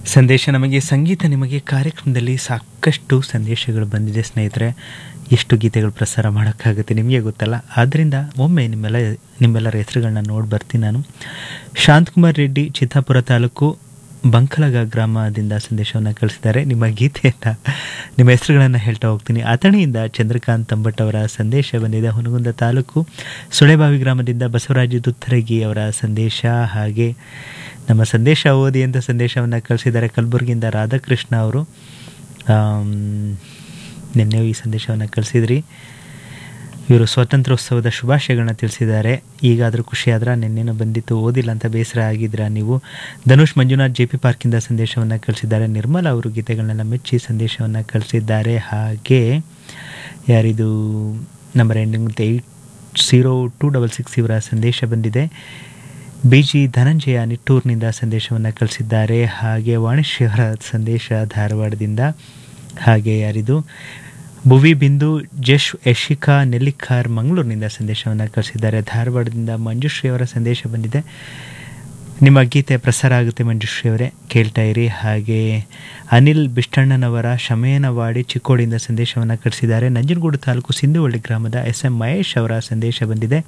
ಸಂದೇಶ ನಮಗೆ ಸಂಗೀತ ನಿಮಗೆ ಕಾರ್ಯಕ್ರಮದಲ್ಲಿ ಸಾಕಷ್ಟು ಸಂದೇಶಗಳು ಬಂದಿದೆ ಸ್ನೇಹಿತರೆ ಎಷ್ಟು ಗೀತೆಗಳು ಪ್ರಸಾರ ಮಾಡೋಕ್ಕಾಗುತ್ತೆ ನಿಮಗೆ ಗೊತ್ತಲ್ಲ ಆದ್ದರಿಂದ ಒಮ್ಮೆ ನಿಮ್ಮೆಲ್ಲ ನಿಮ್ಮೆಲ್ಲರ ಹೆಸರುಗಳನ್ನ ನೋಡಿ ಬರ್ತೀನಿ ನಾನು ಶಾಂತಕುಮಾರ್ ರೆಡ್ಡಿ ಚಿತ್ತಾಪುರ ತಾಲೂಕು ಬಂಕಲಗ ಗ್ರಾಮದಿಂದ ಸಂದೇಶವನ್ನು ಕಳಿಸಿದ್ದಾರೆ ನಿಮ್ಮ ಗೀತೆಯನ್ನು ನಿಮ್ಮ ಹೆಸರುಗಳನ್ನು ಹೇಳ್ತಾ ಹೋಗ್ತೀನಿ ಅಥಣಿಯಿಂದ ಚಂದ್ರಕಾಂತ್ ತಂಬಟ್ ಅವರ ಸಂದೇಶ ಬಂದಿದೆ ಹುನಗುಂದ ತಾಲೂಕು ಸುಳೆಬಾವಿ ಗ್ರಾಮದಿಂದ ಬಸವರಾಜ ದುತ್ತರಗಿ ಅವರ ಸಂದೇಶ ಹಾಗೆ ನಮ್ಮ ಸಂದೇಶ ಓದಿ ಅಂತ ಸಂದೇಶವನ್ನು ಕಳಿಸಿದ್ದಾರೆ ಕಲಬುರಗಿಯಿಂದ ರಾಧಾಕೃಷ್ಣ ಅವರು ಆಮ್, ನಿನ್ನೆ ಈ ಸಂದೇಶವನ್ನು ಕಳಿಸಿದ್ರಿ ಇವರು ಸ್ವಾತಂತ್ರ್ಯೋತ್ಸವದ ಶುಭಾಶಯಗಳನ್ನ ತಿಳಿಸಿದ್ದಾರೆ ಈಗಾದರೂ ಖುಷಿಯಾದ್ರೆ ನಿನ್ನೇನು ಬಂದಿತ್ತು ಓದಿಲ್ಲ ಅಂತ ಬೇಸರ ಆಗಿದ್ರ ನೀವು ಧನುಷ್ ಮಂಜುನಾಥ್ ಜೆ ಪಿ ಪಾರ್ಕಿಂದ ಸಂದೇಶವನ್ನು ಕಳಿಸಿದ್ದಾರೆ ನಿರ್ಮಲ ಅವರು ಗೀತೆಗಳನ್ನೆಲ್ಲ ಮೆಚ್ಚಿ ಸಂದೇಶವನ್ನು ಕಳಿಸಿದ್ದಾರೆ ಹಾಗೆ ಯಾರಿದು number ending eight zero two double six ಇವರ ಸಂದೇಶ ಬಂದಿದೆ ಬಿ ಜಿ ಧನಂಜಯ ನಿಟ್ಟೂರಿನಿಂದ ಸಂದೇಶವನ್ನು ಕಳಿಸಿದ್ದಾರೆ ಹಾಗೆ ವಾಣಿಶ್ಯ ಅವರ ಸಂದೇಶ ಧಾರವಾಡದಿಂದ ಹಾಗೆ ಯಾರಿದು ಭುವಿ ಬಿಂದು ಜಶ್ ಯಶಿಕಾ ನೆಲ್ಲಿಕಾರ್ ಮಂಗಳೂರಿನಿಂದ ಸಂದೇಶವನ್ನು ಕಳಿಸಿದ್ದಾರೆ ಧಾರವಾಡದಿಂದ ಮಂಜುಶ್ರೀ ಅವರ ಸಂದೇಶ ಬಂದಿದೆ ನಿಮ್ಮ ಗೀತೆ ಪ್ರಸಾರ ಆಗುತ್ತೆ ಮಂಜುಶ್ರೀ ಅವರೇ ಕೇಳ್ತಾ ಇರಿ ಹಾಗೆ ಅನಿಲ್ ಬಿಷ್ಟಣ್ಣನವರ ಶಮಯನವಾಡಿ ಚಿಕ್ಕೋಡಿಯಿಂದ ಸಂದೇಶವನ್ನು ಕಳಿಸಿದ್ದಾರೆ ನಂಜನಗೂಡು ತಾಲೂಕು ಸಿಂಧುವಳ್ಳಿ ಗ್ರಾಮದ ಎಸ್ ಎಂ ಮಹೇಶ್ ಅವರ ಸಂದೇಶ ಬಂದಿದೆ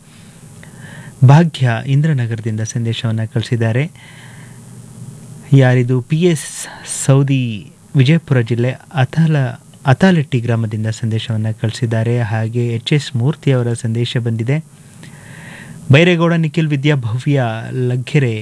ಭಾಗ್ಯ ಇಂದ್ರನಗರದಿಂದ ಸಂದೇಶವನ್ನು ಕಳಿಸಿದ್ದಾರೆ ಯಾರಿದು ಪಿ ಎಸ್ ಸೌದಿ ವಿಜಯಪುರ ಜಿಲ್ಲೆ ಅತಾಲ ಅತಾಲಟ್ಟಿ ಗ್ರಾಮದಿಂದ ಸಂದೇಶವನ್ನು ಕಳಿಸಿದ್ದಾರೆ ಹಾಗೆ ಎಚ್ ಎಸ್ ಮೂರ್ತಿ ಅವರ ಸಂದೇಶ ಬಂದಿದೆ Byregowda Nikhil Vidya Bhavya Laggere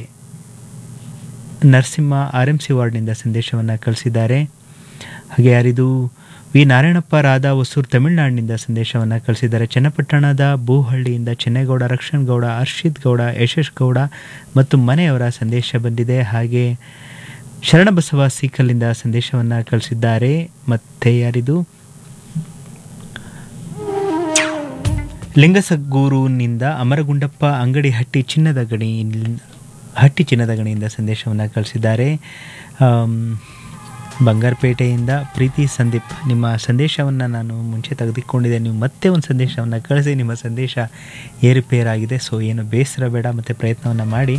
Narasimha R M C ವಾರ್ಡ್ನಿಂದ ಸಂದೇಶವನ್ನು ಕಳಿಸಿದ್ದಾರೆ ಹಾಗೆ ಯಾರಿದು ವಿ ನಾರಾಯಣಪ್ಪ ರಾಧಾ ಹೊಸೂರು ತಮಿಳುನಾಡಿನಿಂದ ಸಂದೇಶವನ್ನು ಕಳಿಸಿದ್ದಾರೆ ಚನ್ನಪಟ್ಟಣದ ಬೂಹಳ್ಳಿಯಿಂದ ಚೆನ್ನೇಗೌಡ ರಕ್ಷಣ್ ಗೌಡ ಹರ್ಷಿತ್ ಗೌಡ ಯಶಸ್ ಗೌಡ ಮತ್ತು ಮನೆಯವರ ಸಂದೇಶ ಬಂದಿದೆ ಹಾಗೆ ಶರಣಬಸವ ಸೀಕಲ್ನಿಂದ ಸಂದೇಶವನ್ನು ಕಳಿಸಿದ್ದಾರೆ ಮತ್ತೆ ಯಾರಿದು ಲಿಂಗಸಗೂರುನಿಂದ ಅಮರಗುಂಡಪ್ಪ ಅಂಗಡಿ ಹಟ್ಟಿ ಚಿನ್ನದ ಗಣಿ ಹಟ್ಟಿ ಚಿನ್ನದ ಗಣಿಯಿಂದ ಸಂದೇಶವನ್ನು ಕಳಿಸಿದ್ದಾರೆ ಆಮ್, ಬಂಗಾರಪೇಟೆಯಿಂದ ಪ್ರೀತಿ ಸಂದೀಪ್ ನಿಮ್ಮ ಸಂದೇಶವನ್ನು ನಾನು ಮುಂಚೆ ತೆಗೆದುಕೊಂಡಿದ್ದೆ ನೀವು ಮತ್ತೆ ಒಂದು ಸಂದೇಶವನ್ನು ಕಳಿಸಿ ನಿಮ್ಮ ಸಂದೇಶ ಏರುಪೇರಾಗಿದೆ ಸೊ ಏನು ಬೇಸರ ಬೇಡ ಮತ್ತು ಪ್ರಯತ್ನವನ್ನು ಮಾಡಿ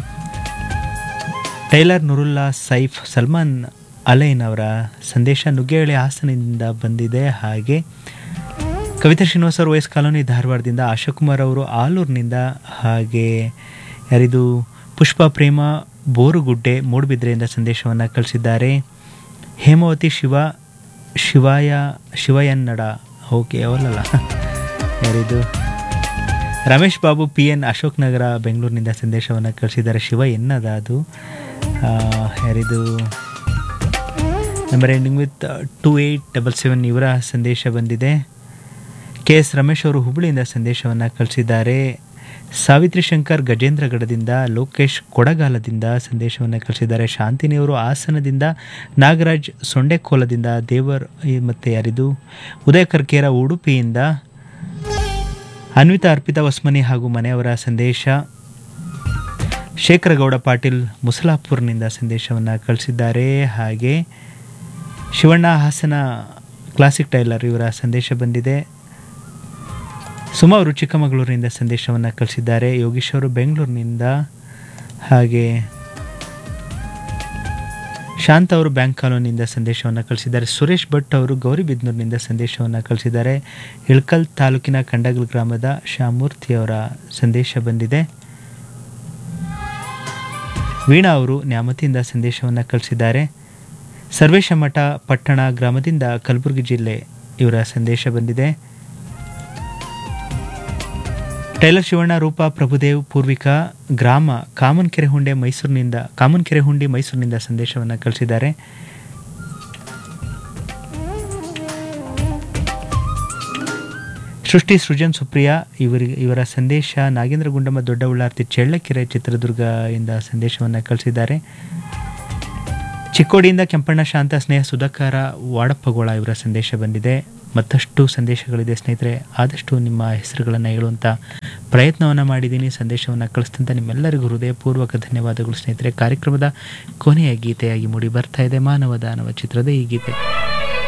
ಟೈಲರ್ ನುರುಲ್ಲಾ ಸೈಫ್ ಸಲ್ಮಾನ್ ಅಲೈನ್ ಅವರ ಸಂದೇಶ ನುಗ್ಗೇಹಳ್ಳಿ ಹಾಸನದಿಂದ ಬಂದಿದೆ ಹಾಗೆ ಕವಿತಾ ಶ್ರೀನಿವಾಸ್ ಅವರು ವಯಸ್ ಕಾಲೋನಿ ಧಾರವಾಡದಿಂದ ಆಶಾಕುಮಾರ್ ಅವರು ಆಲೂರಿನಿಂದ ಹಾಗೆ ಯಾರಿದು ಪುಷ್ಪ ಪ್ರೇಮ ಬೋರುಗುಡ್ಡೆ ಮೂಡುಬಿದ್ರೆಯಿಂದ ಸಂದೇಶವನ್ನು ಕಳಿಸಿದ್ದಾರೆ ಹೇಮಾವತಿ ಶಿವ ಶಿವಾಯ ಶಿವಯನ್ನಡ ಓಕೆ ಅವಲ್ಲಲ್ಲ ಯಾರಿದು ರಮೇಶ್ ಬಾಬು ಪಿ ಎನ್ ಅಶೋಕ್ ನಗರ ಬೆಂಗಳೂರಿನಿಂದ ಸಂದೇಶವನ್ನು ಕಳಿಸಿದ್ದಾರೆ ಶಿವ ಎನ್ನದ ಅದು ಆ, ಯಾರಿದು number ending with two eight double seven ಇವರ ಸಂದೇಶ ಬಂದಿದೆ ಕೆ ಎಸ್ ರಮೇಶ್ ಅವರು ಹುಬ್ಬಳ್ಳಿಯಿಂದ ಸಂದೇಶವನ್ನು ಕಳಿಸಿದ್ದಾರೆ ಸಾವಿತ್ರಿ ಶಂಕರ್ ಗಜೇಂದ್ರಗಢದಿಂದ ಲೋಕೇಶ್ ಕೊಡಗಾಲದಿಂದ ಸಂದೇಶವನ್ನು ಕಳಿಸಿದ್ದಾರೆ ಶಾಂತಿನಿ ಅವರು ಹಾಸನದಿಂದ ನಾಗರಾಜ್ ಸೊಂಡೆಕೋಲದಿಂದ ದೇವರ್ ಈ ಮತ್ತೆ ಯಾರಿದು ಉದಯ ಕರ್ಕೇರ ಉಡುಪಿಯಿಂದ ಅನ್ವಿತಾ ಅರ್ಪಿತಾ ವಸ್ಮನಿ ಹಾಗೂ ಮನೆಯವರ ಸಂದೇಶ ಶೇಖರಗೌಡ ಪಾಟೀಲ್ ಮುಸಲಾಪುರ್ನಿಂದ ಸಂದೇಶವನ್ನು ಕಳಿಸಿದ್ದಾರೆ ಹಾಗೆ ಶಿವಣ್ಣ ಹಾಸನ ಕ್ಲಾಸಿಕ್ ಟೈಲರ್ ಇವರ ಸಂದೇಶ ಬಂದಿದೆ ಸುಮಾ ಅವರು ಚಿಕ್ಕಮಗಳೂರಿನಿಂದ ಸಂದೇಶವನ್ನು ಕಳಿಸಿದ್ದಾರೆ ಯೋಗೀಶ್ ಅವರು ಬೆಂಗಳೂರಿನಿಂದ ಹಾಗೆ ಶಾಂತ ಅವರು ಬ್ಯಾಂಕ್ ಕಾಲೋನಿಯಿಂದ ಸಂದೇಶವನ್ನು ಕಳಿಸಿದ್ದಾರೆ ಸುರೇಶ್ ಭಟ್ ಅವರು ಗೌರಿಬಿದ್ನೂರಿನಿಂದ ಸಂದೇಶವನ್ನು ಕಳಿಸಿದ್ದಾರೆ ಇಳ್ಕಲ್ ತಾಲೂಕಿನ ಕಂಡಗಲ್ ಗ್ರಾಮದ ಶಾಮೂರ್ತಿ ಅವರ ಸಂದೇಶ ಬಂದಿದೆ ವೀಣಾ ಅವರು ನ್ಯಾಮತಿಯಿಂದ ಸಂದೇಶವನ್ನು ಕಳಿಸಿದ್ದಾರೆ ಸರ್ವೇಶ ಮಠ ಪಟ್ಟಣ ಗ್ರಾಮದಿಂದ ಕಲಬುರಗಿ ಜಿಲ್ಲೆ ಇವರ ಸಂದೇಶ ಬಂದಿದೆ ಟೈಲರ್ ಶಿವಣ್ಣ ರೂಪಾ ಪ್ರಭುದೇವ್ ಪೂರ್ವಿಕಾ ಗ್ರಾಮ ಕಾಮನ್ಕೆರೆ ಹುಂಡೆ ಮೈಸೂರಿನಿಂದ ಕಾಮನ್ಕೆರೆ ಹುಂಡಿ ಮೈಸೂರಿನಿಂದ ಸಂದೇಶವನ್ನು ಕಳಿಸಿದ್ದಾರೆ ಸೃಷ್ಟಿ ಸೃಜನ್ ಸುಪ್ರಿಯಾ ಇವರಿಗೆ ಇವರ ಸಂದೇಶ ನಾಗೇಂದ್ರ ಗುಂಡಮ್ಮ ದೊಡ್ಡ ಉಳ್ಳಾರ್ತಿ ಚೆಳ್ಳಕೆರೆ ಚಿತ್ರದುರ್ಗ ಇಂದ ಸಂದೇಶವನ್ನು ಕಳಿಸಿದ್ದಾರೆ ಚಿಕ್ಕೋಡಿಯಿಂದ ಕೆಂಪಣ್ಣ ಶಾಂತ ಸ್ನೇಹ ಸುಧಾಕಾರ ವಾಡಪ್ಪಗೋಳ ಇವರ ಸಂದೇಶ ಬಂದಿದೆ ಮತ್ತಷ್ಟು ಸಂದೇಶಗಳಿದೆ ಸ್ನೇಹಿತರೆ ಆದಷ್ಟು ನಿಮ್ಮ ಹೆಸರುಗಳನ್ನು ಹೇಳುವಂಥ ಪ್ರಯತ್ನವನ್ನು ಮಾಡಿದ್ದೀನಿ ಸಂದೇಶವನ್ನು ಕಳಿಸ್ತಂತ ನಿಮ್ಮೆಲ್ಲರಿಗೂ ಹೃದಯಪೂರ್ವಕ ಧನ್ಯವಾದಗಳು ಸ್ನೇಹಿತರೆ ಕಾರ್ಯಕ್ರಮದ ಕೊನೆಯ ಗೀತೆಯಾಗಿ ಮೂಡಿ ಬರ್ತಾ ಇದೆ ಮಾನವ ದಾನವ ಚಿತ್ರದ ಈ ಗೀತೆ